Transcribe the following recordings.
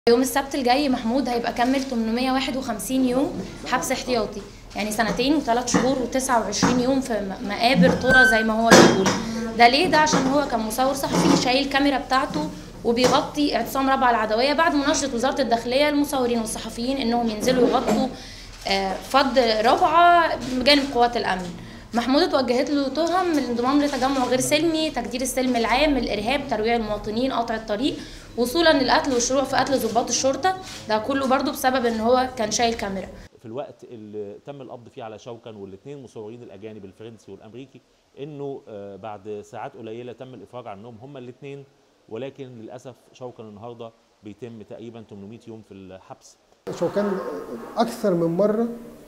يوم السبت الجاي محمود هيبقى كمل 851 يوم حبس احتياطي يعني سنتين وثلاث شهور و29 يوم في م- مقابر طرى زي ما هو بيقول ده ليه ده عشان هو كان مصور صحفي شايل الكاميرا بتاعته وبيغطي اعتصام رابعه العدويه بعد مناشده وزاره الداخليه للمصورين والصحفيين انهم ينزلوا يغطوا آه، فض رابعه بجانب قوات الامن محمود اتوجهت له تهم الانضمام لتجمع غير سلمي تجدير السلم العام الارهاب ترويع المواطنين قطع الطريق وصولا للقتل والشروع في قتل ضباط الشرطه ده كله برضه بسبب ان هو كان شايل كاميرا في الوقت اللي تم القبض فيه على شوكن والاثنين مصورين الاجانب الفرنسي والامريكي انه آه، بعد ساعات قليله تم الافراج عنهم هما الاثنين ولكن للاسف شوكن النهارده بيتم تقريبا 800 يوم في الحبس شوكان أكثر من مرة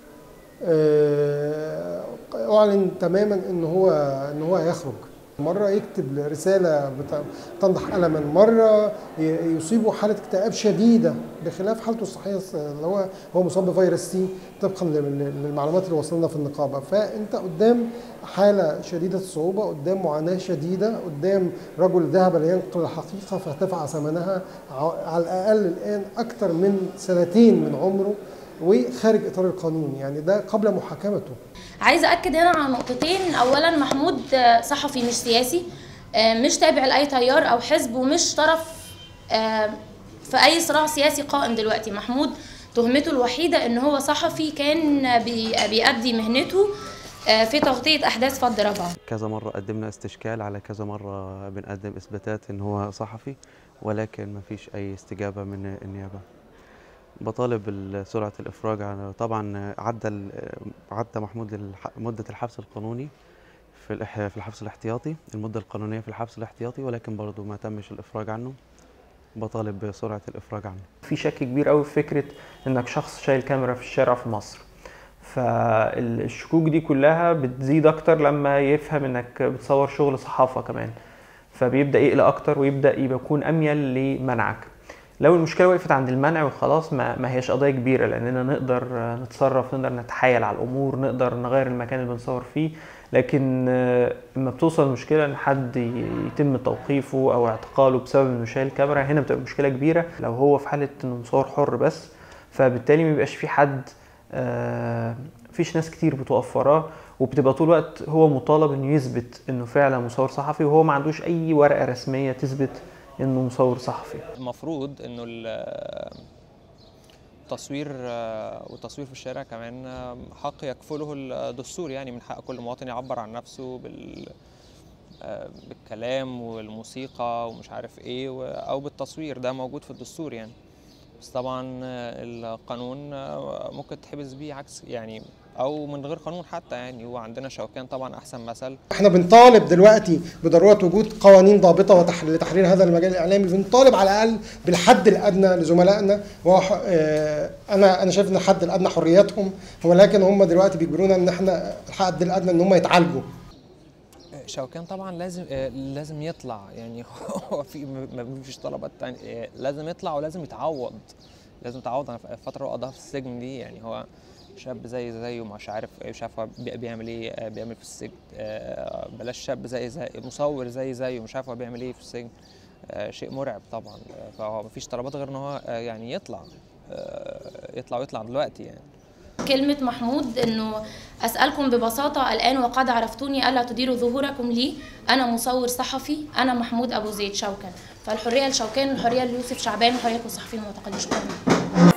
آه، أعلن تماما إن هو إن هو هيخرج مرة يكتب رسالة بت- تنضح ألما مرة ي- يصيبه حالة اكتئاب شديدة بخلاف حالته الصحية الس- اللي هو هو مصاب بفيروس سي طبقا لل- للمعلومات اللي وصلنا في النقابة فأنت قدام حالة شديدة الصعوبة قدام معاناة شديدة قدام رجل ذهب لينقل الحقيقة فدفع ثمنها ع- على الأقل الآن أكثر من سنتين من عمره وخارج إطار القانون يعني ده قبل محاكمته عايزه اكد هنا على نقطتين اولا محمود آه، صحفي مش سياسي آه، مش تابع لاي تيار او حزب ومش طرف آه، في اي صراع سياسي قائم دلوقتي محمود تهمته الوحيده ان هو صحفي كان بي- بيأدي مهنته آه، في تغطيه احداث فض رابعه كذا مرة قدمنا استشكال على كذا مرة بنقدم إثباتات إن هو صحفي ولكن ما فيش أي استجابة من النيابة بطالب بال- سرعة الإفراج عن طبعا عدى ال- عدى محمود الح- مدة الحبس القانوني في الإح- في الحبس الاحتياطي المدة القانونية في الحبس الاحتياطي ولكن برضه ما تمش الإفراج عنه بطالب بسرعة الإفراج عنه في شك كبير قوي في فكره انك شخص شايل كاميرا في الشارع في مصر فالشكوك دي كلها بتزيد اكتر لما يفهم انك بتصور شغل صحافه كمان فبيبدا يقلق اكتر ويبدا يبقى يكون اميل لمنعك لو المشكله وقفت عند المنع وخلاص ما, ما هيش قضيه كبيره لاننا نقدر نتصرف نقدر نتحايل على الامور نقدر نغير المكان اللي بنصور فيه لكن آه، لما بتوصل المشكله ان حد ي- يتم توقيفه او اعتقاله بسبب انه شايل كاميرا هنا بتبقى مشكله كبيره لو هو في حاله انه مصور حر بس فبالتالي ما بيبقاش في حد آه، مفيش ناس كتير بتقف وراه وبتبقى طول الوقت هو مطالب انه يثبت انه فعلا مصور صحفي وهو ما عندوش اي ورقه رسميه تثبت انه مصور صحفي المفروض انه ال- التصوير آه، والتصوير في الشارع كمان آه، حق يكفله الدستور يعني من حق كل مواطن يعبر عن نفسه بال آه، بالكلام والموسيقى ومش عارف ايه و- او بالتصوير ده موجود في الدستور يعني بس طبعا آه، القانون آه، ممكن تحبس بيه عكس يعني او من غير قانون حتى يعني هو عندنا شوكان طبعا احسن مثل احنا بنطالب دلوقتي بضروره وجود قوانين ضابطه وتح- لتحرير هذا المجال الاعلامي بنطالب على الاقل بالحد الادنى لزملائنا وهو ح- آه، انا انا شايف ان الحد الادنى حرياتهم ولكن هم دلوقتي بيجبرونا ان احنا الحد الادنى ان هم يتعالجوا شوكان طبعا لازم آه، لازم يطلع يعني هو في ما ما فيش طلبات تانية آه، لازم يطلع ولازم يتعوض لازم يتعوض عن الفترة اللي هو قضاها في السجن دي يعني هو شاب زي زيه مش عارف مش عارف هو بي- بيعمل ايه آه، بيعمل في السجن آه، بلاش شاب زي زي مصور زي زيه مش عارف هو بيعمل ايه في السجن آه، شيء مرعب طبعا آه، فهو مفيش طلبات غير ان هو آه، يعني يطلع آه، يطلع ويطلع دلوقتي يعني كلمة محمود انه اسألكم ببساطة الان وقد عرفتوني الا تديروا ظهوركم لي انا مصور صحفي انا محمود ابو زيد شوكن فالحرية لشوكان والحرية ليوسف شعبان وحرية الصحفيين المعتقلين شكرا